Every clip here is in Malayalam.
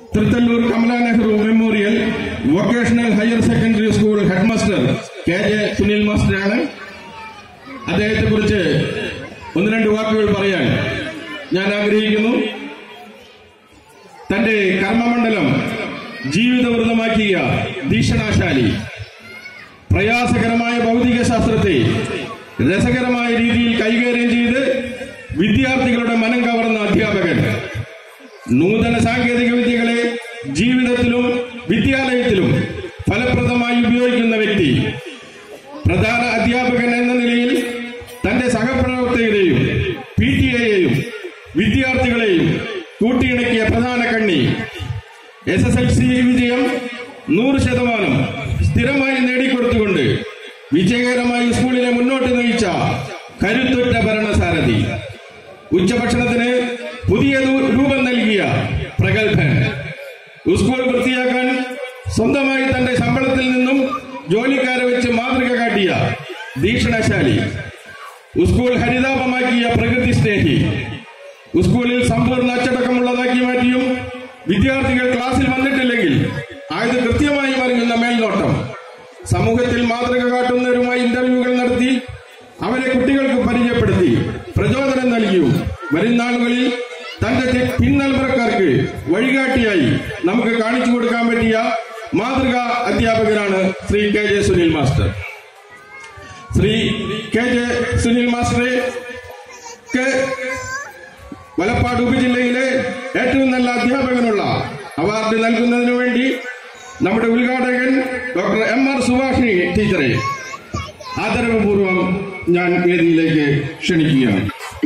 Thrithallur Kamala Nehru memorial vocational higher secondary school headmaster K J Sunil മാസ്റ്ററാണ് അദ്ദേഹത്തെ കുറിച്ച് ഒന്ന് രണ്ട് വാക്കുകൾ പറയാൻ ഞാൻ ആഗ്രഹിക്കുന്നു തന്റെ കർമ്മമണ്ഡലം ജീവിതവൃതമാക്കിയ ഭീഷണാശാലി പ്രയാസകരമായ ഭൗതിക ശാസ്ത്രത്തെ രസകരമായ രീതിയിൽ കൈകാര്യം ചെയ്ത് വിദ്യാർത്ഥികളുടെ മനം കവർന്ന അധ്യാപകൻ നൂതന സാങ്കേതിക വിദ്യകളെ ജീവിതത്തിലും വിദ്യാലയത്തിലും ഫലപ്രദമായി ഉപയോഗിക്കുന്ന വ്യക്തി പ്രധാന അധ്യാപകൻ എന്ന നിലയിൽ തന്റെ സഹപ്രവർത്തകരെയും പി ടി എയെയും വിദ്യാർത്ഥികളെയും കൂട്ടിയിണക്കിയ പ്രധാന കണ്ണി എസ് എസ് എൽ സി വിജയം നൂറ് ശതമാനം സ്ഥിരമായി നേടിക്കൊടുത്തുകൊണ്ട് വിജയകരമായി സ്കൂളിനെ മുന്നോട്ട് നയിച്ച കരുത്തുറ്റ ഭരണസാരഥി ഉച്ചഭക്ഷണത്തിന് പുതിയ ദൂ- രൂപം നൽകിയ പ്രഗത്ഭൻ സ്കൂൾ വൃത്തിയാക്കാൻ സ്വന്തമായി തന്റെ ശമ്പളത്തിൽ നിന്നും ജോലിക്കാരെ വെച്ച് മാതൃക കാട്ടിയ ദീക്ഷണശാലി സ്കൂൾ ഹരിതാപമാക്കിയ പ്രകൃതി സ്നേഹി സ്കൂളിൽ സമ്പൂർണ്ണ അച്ചടക്കമുള്ളതാക്കി മാറ്റിയും വിദ്യാർത്ഥികൾ ക്ലാസ്സിൽ വന്നിട്ടില്ലെങ്കിൽ ആയത് കൃത്യമായി അറിയുന്ന മേൽനോട്ടം സമൂഹത്തിൽ മാതൃക കാട്ടുന്നവരുമായി ഇന്റർവ്യൂകൾ നടത്തി അവരെ കുട്ടികൾക്ക് പരിചയപ്പെടുത്തി പ്രചോദനം നൽകിയും വരുന്നാളുകളിൽ തന്റെ തെ- പിൻതലമുറക്കാർക്ക് വഴികാട്ടിയായി നമുക്ക് കാണിച്ചു കൊടുക്കാൻ പറ്റിയ മാതൃകാ അധ്യാപകനാണ് Shri K J Sunil master Shri K J Sunil മാസ്റ്ററെ കെ വലപ്പാട് ഉപജില്ലയിലെ ഏറ്റവും നല്ല അധ്യാപകനുള്ള അവാർഡ് നൽകുന്നതിനു വേണ്ടി നമ്മുടെ ഉദ്ഘാടകൻ ഡോക്ടർ എം ആർ സുഭാഷിണി ടീച്ചറെ ആദരവപൂർവം ഞാൻ വേദിയിലേക്ക് ക്ഷണിക്കുകയാണ്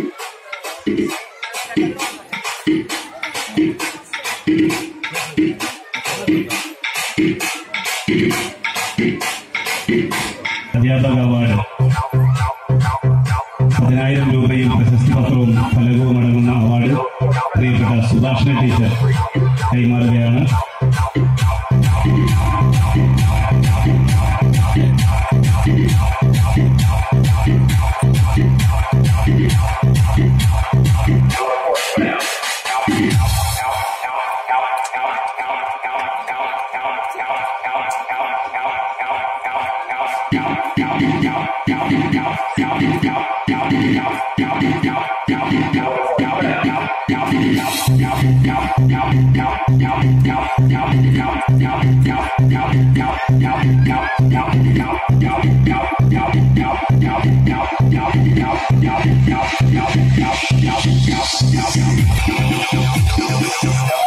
അധ്യാപക അവാർഡ് പതിനായിരം രൂപയും പ്രശസ്തി പത്രവും ഫലകവും അടങ്ങുന്ന അവാർഡ് പ്രിയപ്പെട്ട സുഭാഷണ ടീച്ചർ കൈമാറുകയാണ് Thank you.